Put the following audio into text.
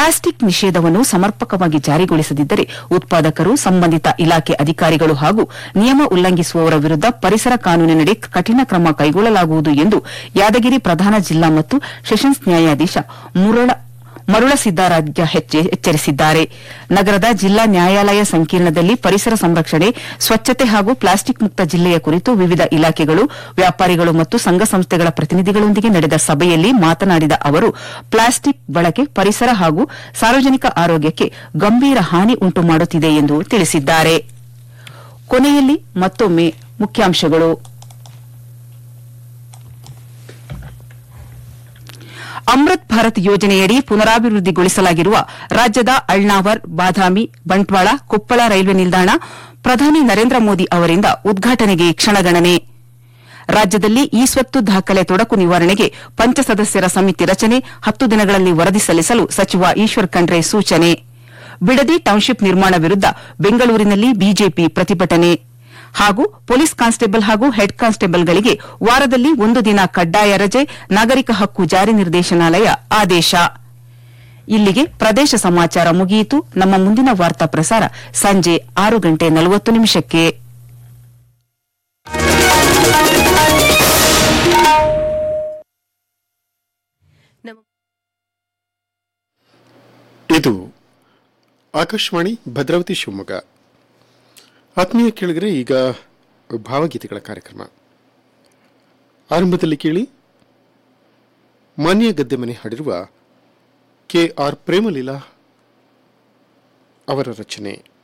plastic ನಿಷೇಧವನ್ನು ಸಮರ್ಪಕವಾಗಿ ಜಾರಿಗೊಳಿಸದಿದ್ದರೆ ಉತ್ಪಾದಕರು ಸಂಬಂಧಿತ ಇಲಾಖೆ ಅಧಿಕಾರಿಗಳು ಹಾಗೂ ನಿಯಮ ಉಲ್ಲಂಘಿಸುವವರ ವಿರುದ್ದ ಪರಿಸರ ಕಾನೂನಿನಡಿ ಕಠಿಣ ಕ್ರಮ ಕೈಗೊಳ್ಳಲಾಗುವುದು ಎಂದು ಯಾದಗಿರಿ ಪ್ರಧಾನ ಜಿಲ್ಲಾ ಮತ್ತು ಸೆಷನ್ಸ್ ನ್ಯಾಯಾಧೀಶ ಮುರಳ ಮರುಳ ಸಿದ್ದರಾಜ್ಯ ಹೆಚ್ಚೆ- ಎಚ್ಚರಿಸಿದ್ದಾರೆ ನಗರದ ಜಿಲ್ಲಾ ನ್ಯಾಯಾಲಯ ಸಂಕೀರ್ಣದಲ್ಲಿ ಪರಿಸರ ಸಂರಕ್ಷಣೆ ಸ್ವಚ್ಛತೆ ಹಾಗೂ ಪ್ಲಾಸ್ಟಿಕ್ ಮುಕ್ತ ಜಿಲ್ಲೆಯ ಕುರಿತು ವಿವಿಧ ಇಲಾಖೆಗಳು ವ್ಯಾಪಾರಿಗಳು ಮತ್ತು ಸಂಘ ಸಂಸ್ಥೆಗಳ ಪ್ರತಿನಿಧಿಗಳೊಂದಿಗೆ ನಡೆದ ಸಭೆಯಲ್ಲಿ ಮಾತನಾಡಿದ ಅವರು ಪ್ಲಾಸ್ಟಿಕ್ ಬಳಕೆ ಪರಿಸರ ಹಾಗೂ ಸಾರ್ವಜನಿಕ ಆರೋಗ್ಯಕ್ಕೆ ಗಂಭೀರ ಹಾನಿ ಉಂಟು ಮಾಡುತ್ತಿದೆ ಎಂದು ತಿಳಿಸಿದ್ದಾರೆ ಕೊನೆಯಲ್ಲಿ ಮತ್ತೊಮ್ಮೆ ಮುಖ್ಯಾಂಶಗಳು ಅಮೃತ್ ಭಾರತ್ ಯೋಜನೆಯಡಿ ಪುನರಾಭಿವೃದ್ಧಿಗೊಳಿಸಲಾಗಿರುವ ರಾಜ್ಯದ ಅಳ್ನಾವರ್ ಬಾದಾಮಿ ಬಂಟ್ವಾಳ ಕೊಪ್ಪಳ ರೈಲ್ವೆ ನಿಲ್ದಾಣ ಪ್ರಧಾನಿ ನರೇಂದ್ರ ಮೋದಿ ಅವರಿಂದ ಉದ್ಘಾಟನೆಗೆ ಕ್ಷಣಗಣನೆ ರಾಜ್ಯದಲ್ಲಿ ಈ ಸ್ವತ್ತು ದಾಖಲೆ ತೊಡಕು ನಿವಾರಣೆಗೆ ಪಂಚಸದಸ್ಯರ ಸಮಿತಿ ರಚನೆ ಹತ್ತು ದಿನಗಳಲ್ಲಿ ವರದಿ ಸಲ್ಲಿಸಲು ಸಚಿವ ಈಶ್ವರ್ ಖಂಡ್ರೆ ಸೂಚನೆ ಬಿಡದಿ ಟೌನ್ಶಿಪ್ ನಿರ್ಮಾಣ ವಿರುದ್ದ ಬೆಂಗಳೂರಿನಲ್ಲಿ ಬಿಜೆಪಿ ಪ್ರತಿಭಟನೆ ಹಾಗೂ ಪೊಲೀಸ್ ಕಾನ್ಸ್ಟೇಬಲ್ ಹಾಗೂ ಹೆಡ್ ಕಾನ್ಸ್ಟೇಬಲ್ಗಳಿಗೆ ವಾರದಲ್ಲಿ ಒಂದು ದಿನ ಕಡ್ಡಾಯ ರಜೆ ನಾಗರಿಕ ಹಕ್ಕು ಜಾರಿ ನಿರ್ದೇಶನಾಲಯ ಆದೇಶ ಇಲ್ಲಿಗೆ ಪ್ರದೇಶ ಸಮಾಚಾರ ಮುಗಿಯಿತು ನಮ್ಮ ಮುಂದಿನ ವಾರ್ತಾ ಪ್ರಸಾರ ಸಂಜೆ ಆರು ಗಂಟೆ ನಲವತ್ತು ನಿಮಿಷಕ್ಕೆ ಇದು ಆಕಾಶವಾಣಿ ಭದ್ರಾವತಿ ಶಿವಮೊಗ್ಗ ಆತ್ಮೀಯ ಕೇಳಿದರೆ ಈಗ ಭಾವಗೀತೆಗಳ ಕಾರ್ಯಕ್ರಮ ಆರಂಭದಲ್ಲಿ ಕೇಳಿ ಮಾನ್ಯ ಗದ್ದೆ ಮನೆ ಹಾಡಿರುವ ಕೆ ಆರ್ ಪ್ರೇಮಲೀಲಾ ಅವರ ರಚನೆ